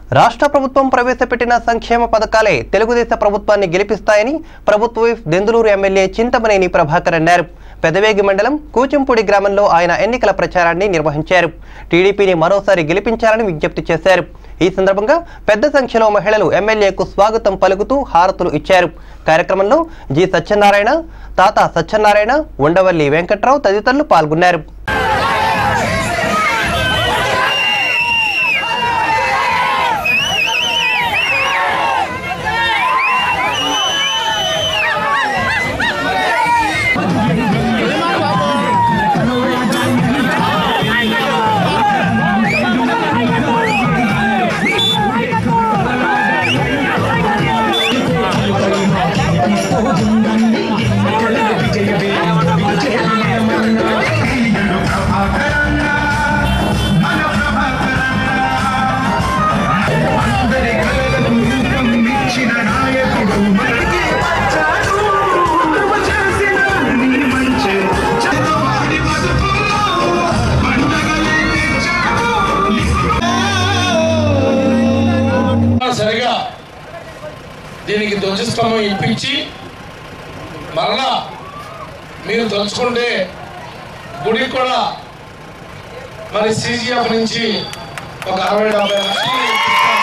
రాష్ట్ర ప్రభుత్వం ప్రవేశపెట్టిన సంక్షేమ పథకాలే తెలుగుదేశ ప్రభుత్వాన్ని గెలిపిస్తాయని ప్రభుత్వ విప్ దెందులూరు ఎమ్మెల్యే చింతమనేని ప్రభాకర్ అన్నారు పెదవేగి మండలం కూచింపూడి గ్రామంలో ఆయన ఎన్నికల ప్రచారాన్ని నిర్వహించారు టీడీపీని మరోసారి గెలిపించాలని విజ్ఞప్తి చేశారు ఈ సందర్భంగా పెద్ద సంఖ్యలో మహిళలు ఎమ్మెల్యేకు స్వాగతం పలుకుతూ హారతులు ఇచ్చారు కార్యక్రమంలో జి సత్యనారాయణ తాత సత్యనారాయణ ఉండవల్లి వెంకట్రావు తదితరులు పాల్గొన్నారు సరిగా దీనికి ధ్వజస్తంభం ఇప్పించి మరలా మీరు తలుచుకుంటే గుడికి కూడా మరి సీజీఎఫ్ నుంచి ఒక అరవై డెబ్బై లక్షలు ఇప్పిస్తాం.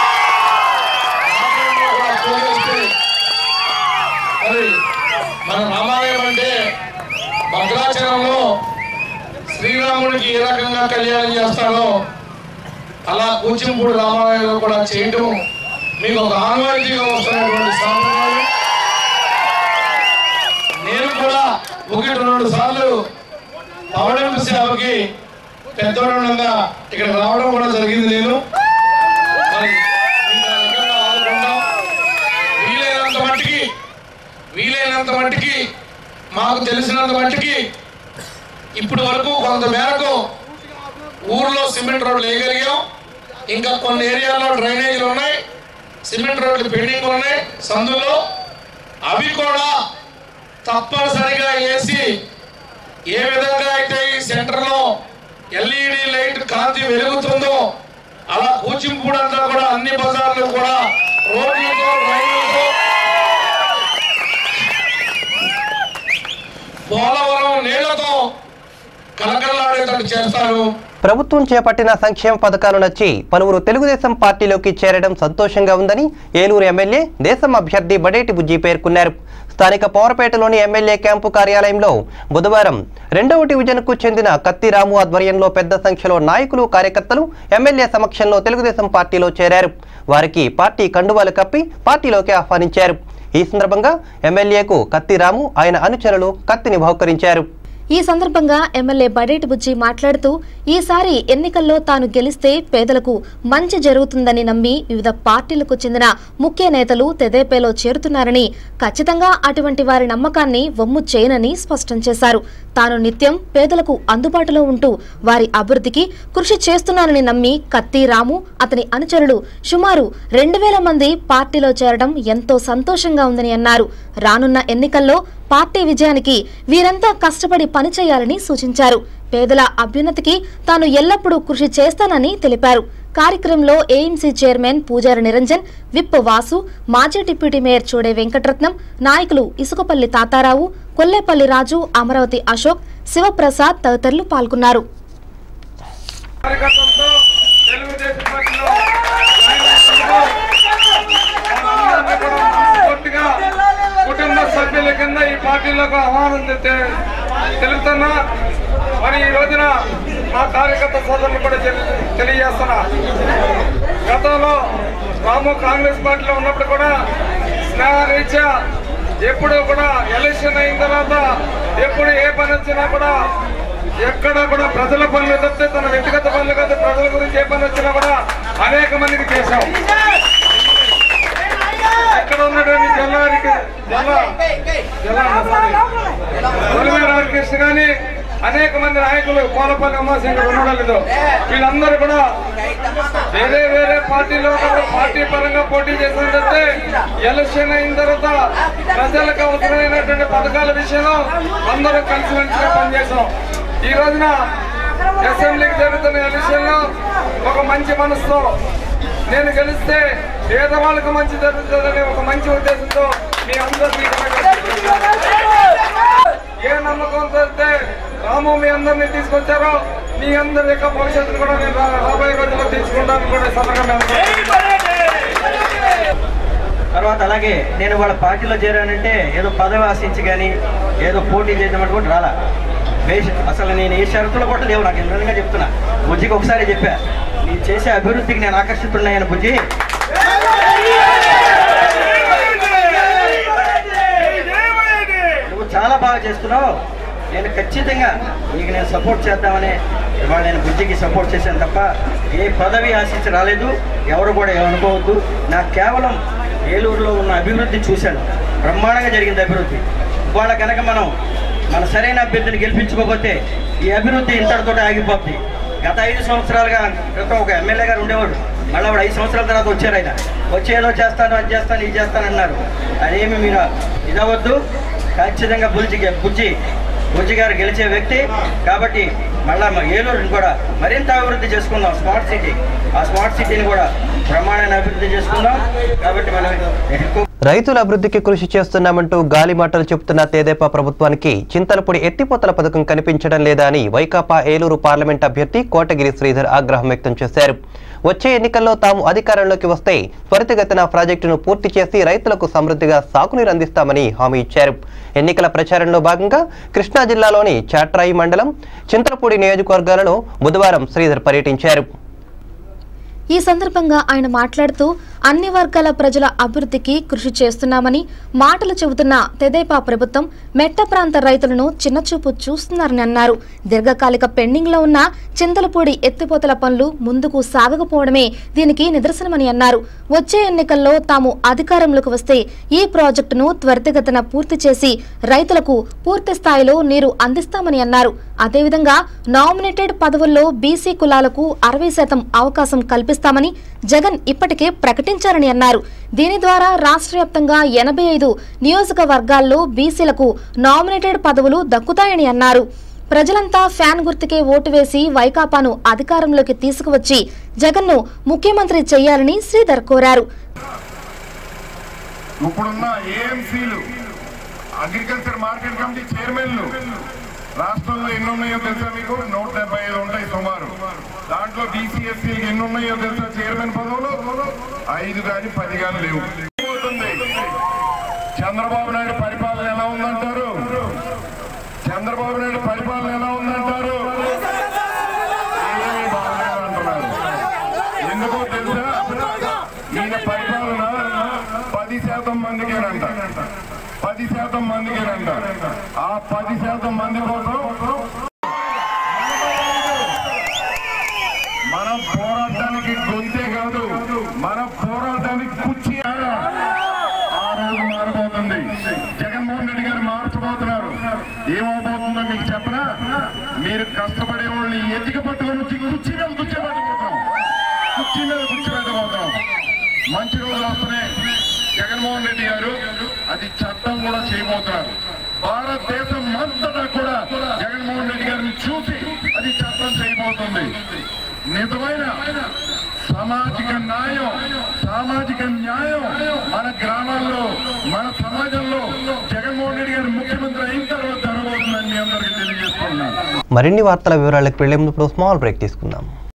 ఆలయంలో కూడా పోగేస్తే మరి మన రామాలయం అంటే భద్రాచలంలో శ్రీరాముడికి ఏ రకంగా కళ్యాణం చేస్తాడో అలా కూచింపూడి రామాలయంలో కూడా చేయటం మీకు ఒక ఆనవాయితీగా వస్తున్నటువంటి సాంప్రదాయం నేను కూడా ఒకటి రెండు సార్లు పవడింపు సేవకి పెద్దోడంగా ఇక్కడ రావడం కూడా జరిగింది నేను మరి మీకు ఆ రకంగా ఆదుకుంటాం. వీలైనంత మట్టికి వీలైనంత మట్టికి మాకు తెలిసినంత మట్టికి ఇప్పటి వరకు కొంత మేరకు ఊర్లో సిమెంట్ రోడ్లు వేయగలిగాం ఇంకా కొన్ని ఏరియాలో డ్రైనేజీలు ఉన్నాయి సిమెంట్ రోడ్లు పెండింగ్ ఉన్నాయి సందులో అవి కూడా తప్పనిసరిగా వేసి ఏ విధంగా అయితే ఈ సెంటర్లో ఎల్ఈడి లైట్ కాంతి వెలుగుతుందో అలా కూచింపూడంతా కూడా అన్ని బజార్లు కూడా రోడ్లతో డ్రైనేజీతో పోలవరం నీళ్లతో కలకలాడేటట్టు చేస్తాను ప్రభుత్వం చేపట్టిన సంక్షేమ పథకాలు నచ్చి పలువురు తెలుగుదేశం పార్టీలోకి చేరడం సంతోషంగా ఉందని ఏలూరు ఎమ్మెల్యే దేశం అభ్యర్థి బడేటి బుజ్జి పేర్కొన్నారు స్థానిక పౌరపేటలోని ఎమ్మెల్యే క్యాంపు కార్యాలయంలో బుధవారం రెండవ డివిజన్కు చెందిన కత్తి రాము ఆధ్వర్యంలో పెద్ద సంఖ్యలో నాయకులు కార్యకర్తలు ఎమ్మెల్యే సమక్షంలో తెలుగుదేశం పార్టీలో చేరారు వారికి పార్టీ కండువాలు కప్పి పార్టీలోకి ఆహ్వానించారు ఈ సందర్భంగా ఎమ్మెల్యేకు కత్తి రాము ఆయన అనుచరులు కత్తిని బహుకరించారు ఈ సందర్భంగా ఎమ్మెల్యే బడేటి బుజ్జి మాట్లాడుతూ ఈసారి ఎన్నికల్లో తాను గెలిస్తే పేదలకు మంచి జరుగుతుందని నమ్మి వివిధ పార్టీలకు చెందిన ముఖ్య నేతలు తెదేపేలో చేరుతున్నారని ఖచ్చితంగా అటువంటి వారి నమ్మకాన్ని వమ్ము చేయనని స్పష్టం చేశారు తాను నిత్యం పేదలకు అందుబాటులో ఉంటూ వారి అభివృద్ధికి కృషి చేస్తున్నానని నమ్మి కత్తి రాము అతని అనుచరులు సుమారు రెండు వేల మంది పార్టీలో చేరడం ఎంతో సంతోషంగా ఉందని అన్నారు రానున్న ఎన్నికల్లో పార్టీ విజయానికి వీరంతా కష్టపడి పనిచేయాలని సూచించారు పేదల అభ్యున్నతికి తాను ఎల్లప్పుడూ కృషి చేస్తానని తెలిపారు కార్యక్రమంలో ఏఎంసీ చైర్మన్ పూజారి నిరంజన్ విప్ వాసు మాజీ డిప్యూటీ మేయర్ చూడే వెంకటరత్నం నాయకులు ఇసుకపల్లి తాతారావు కొల్లేపల్లి రాజు అమరావతి అశోక్ శివప్రసాద్ తదితరులు పాల్గొన్నారు కార్యకర్తలతో తెలుగుదేశం పార్టీలో జాయిన్ అయినందుకు మనందరినీ కూడా మనస్ఫూర్తిగా కుటుంబ సభ్యుల కింద ఈ పార్టీలోకి ఆహ్వానం తె- తెలుపుతున్నా మరి ఈ రోజున మా కార్యకర్త సోదరులు కూడా తెలి- తెలియజేస్తున్నా గతంలో రాము కాంగ్రెస్ పార్టీలో ఉన్నప్పుడు కూడా స్నేహరీత్యా ఎప్పుడు కూడా ఎలక్షన్ అయిన తర్వాత ఎప్పుడు ఏ పని వచ్చినా కూడా ఎక్కడ కూడా ప్రజల పనులు తప్పితే తన వ్యక్తిగత పనులు కాదు ప్రజల గురించి ఏ పని వచ్చినా కూడా అనేక మందికి చేశాం ఇక్కడ ఉన్నటువంటి జిల్లానికి జిల్లా జిల్లా ఉరిమే రామకృష్ణ గాని అనేక మంది నాయకులు కోలపల్లి అమ్మాసింగ్ ఉండలేదు వీళ్ళందరూ కూడా వేరే వేరే పార్టీలో ఉన్నప్పుడు పార్టీ పరంగా పోటీ చేసినట్టే ఎలక్షన్ అయిన తర్వాత ప్రజలకు అవసరమైనటువంటి పథకాల విషయంలో అందరూ కలిసిమెలిసిగా పనిచేసాం ఈ రోజున అసెంబ్లీకి జరుగుతున్న ఎలక్షన్ లో ఒక మంచి మనసుతో నేను గెలిస్తే పేదవాళ్ళకు మంచి జరుగుతుందనే ఒక మంచి ఉద్దేశంతో మీ అందరినీ ఏ నమ్మకంతో అయితే రాము మీ అందరినీ తీసుకొచ్చారో మీ అందరి యొక్క భవిష్యత్తును కూడా నేను రా- రాబోయే రోజుల్లో తీసుకుంటాను కూడా ఈ సందర్భంగా తర్వాత అలాగే నేను వాళ్ళ పార్టీలో చేరానంటే ఏదో పదవి ఆశించి కానీ ఏదో పోటీ చేద్దామంటే కూడా రాలా వేసి అసలు నేను ఏ షరతులు కూడా లేవు నాకు నిజంగా చెప్తున్నా బుజ్జికి ఒకసారి చెప్పా నేను చేసే అభివృద్ధికి నేను ఆకర్షితున్నాయని బుజ్జి నువ్వు చాలా బాగా చేస్తున్నావు నేను ఖచ్చితంగా నీకు నేను సపోర్ట్ చేద్దామని ఇవాళ నేను బుజ్జికి సపోర్ట్ చేశాను తప్ప ఏ పదవి ఆశించి రాలేదు ఎవరు కూడా ఏమనుకోవద్దు నాకు కేవలం ఏలూరులో ఉన్న అభివృద్ధి చూశాను బ్రహ్మాండంగా జరిగింది అభివృద్ధి ఇవాళ కనుక మనం మన సరైన అభ్యర్థిని గెలిపించుకోకపోతే ఈ అభివృద్ధి ఇంతటితో ఆగిపోద్ది గత ఐదు సంవత్సరాలుగా క్రితం ఒక ఎమ్మెల్యే గారు ఉండేవాడు మళ్ళీ వాడు ఐదు సంవత్సరాల తర్వాత వచ్చారు ఆయన వచ్చి ఏదో చేస్తాను అది చేస్తాను ఇది చేస్తాను అన్నారు అదేమి మీరు ఇదవద్దు ఖచ్చితంగా బుజ్జి బుజ్జి బుజ్జి గారు గెలిచే వ్యక్తి కాబట్టి మళ్ళా మా ఏలూరుని కూడా మరింత అభివృద్ధి చేసుకుందాం స్మార్ట్ సిటీ ఆ స్మార్ట్ సిటీని కూడా బ్రహ్మాండాన్ని అభివృద్ధి చేసుకుందాం కాబట్టి మనం ఎక్కువ రైతుల అభివృద్ధికి కృషి చేస్తున్నామంటూ గాలి మాటలు చెబుతున్న తెదేపా ప్రభుత్వానికి చింతలపూడి ఎత్తిపోతల పథకం కనిపించడం లేదా అని వైకాపా ఏలూరు పార్లమెంట్ అభ్యర్థి కోటగిరి శ్రీధర్ ఆగ్రహం వ్యక్తం చేశారు వచ్చే ఎన్నికల్లో తాము అధికారంలోకి వస్తే త్వరితగతిన ప్రాజెక్టును పూర్తి చేసి రైతులకు సమృద్ధిగా సాగునీరు అందిస్తామని హామీ ఇచ్చారు ఎన్నికల ప్రచారంలో భాగంగా కృష్ణా జిల్లాలోని చాట్రాయి మండలం చింతలపూడి నియోజకవర్గాలలో బుధవారం శ్రీధర్ పర్యటించారు ఈ సందర్భంగా ఆయన మాట్లాడుతూ అన్ని వర్గాల ప్రజల అభివృద్ధికి కృషి చేస్తున్నామని మాటలు చెబుతున్న తెదేపా ప్రభుత్వం మెట్ట ప్రాంత రైతులను చిన్నచూపు చూస్తున్నారని అన్నారు దీర్ఘకాలిక పెండింగ్ లో ఉన్న చింతలపూడి ఎత్తిపోతల పనులు ముందుకు సాగకపోవడమే దీనికి నిదర్శనమని అన్నారు వచ్చే ఎన్నికల్లో తాము అధికారంలోకి వస్తే ఈ ప్రాజెక్టును త్వరితగతిన పూర్తి చేసి రైతులకు పూర్తి స్థాయిలో నీరు అందిస్తామని అన్నారు అదేవిధంగా నామినేటెడ్ పదవుల్లో బీసీ కులాలకు అరవై శాతం అవకాశం కల్పిస్తామని జగన్ ఇప్పటికే ప్రకటించారని అన్నారు దీని ద్వారా రాష్ట్ర వ్యాప్తంగా ఎనభై ఐదు నియోజకవర్గాల్లో బీసీలకు నామినేటెడ్ పదవులు దక్కుతాయని అన్నారు ప్రజలంతా ఫ్యాన్ గుర్తుకే ఓటు వేసి వైకాపాను అధికారంలోకి తీసుకువచ్చి జగన్ను ముఖ్యమంత్రి చేయాలని శ్రీధర్ కోరారు ఇప్పుడున్న ఏఎంసీలు అగ్రికల్చర్ మార్కెట్ కమిటీ చైర్మన్లు రాష్ట్రంలో ఎన్ని ఉన్నాయో తెలుసా మీకు నూట డెబ్బై ఐదు ఉంటాయి సుమారు దాంట్లో బీసీఎస్సీలకు ఎన్ని ఉన్నాయో తెలుసా చైర్మన్ పదవులు ఐదు కానీ పది కానీ లేవు పోతుంది. చంద్రబాబు నాయుడు పరిపాలన ఎలా ఉందంటారు చంద్రబాబు నాయుడు పరిపాలన ఎలా ఉందంటారు ఏమీ బాగలేదు అంటున్నారు ఎందుకో తెలుసా ఈయన పరిపాలన పది శాతం మందికేనంట పది శాతం మందికేనంట ఆ పది శాతం మంది కోసం మన పోరాటానికి గొంతే కాదు మన పోరాటానికి కుర్చీ ఆ రోజు మారబోతుంది జగన్మోహన్ రెడ్డి గారు మార్చబోతున్నారు ఏమవబోతుందో మీకు చెప్పనా మీరు కష్టపడే వాళ్ళని ఎతికి పట్టుకొని వచ్చి కుర్చీ మీద కూర్చోబెట్టబోతాం కుర్చీ మీద కూర్చోబెట్టబోతాం మంచి రోజులు వస్తున్నాయి జగన్మోహన్ రెడ్డి గారు అది చట్టం కూడా చేయబోతున్నారు భారతదేశం అంతటా కూడా జగన్మోహన్ రెడ్డి గారిని చూసి అది చట్టం చేయబోతుంది నిజమైన సామాజిక న్యాయం సామాజిక న్యాయం మన గ్రామాల్లో మన సమాజంలో జగన్మోహన్ రెడ్డి గారు ముఖ్యమంత్రి అయిన తర్వాత జరగబోతుందని మీ అందరికీ తెలియజేస్తున్నాను మరిన్ని వార్తల వివరాలకు వెళ్లే ముందు ఇప్పుడు స్మాల్ బ్రేక్ తీసుకుందాం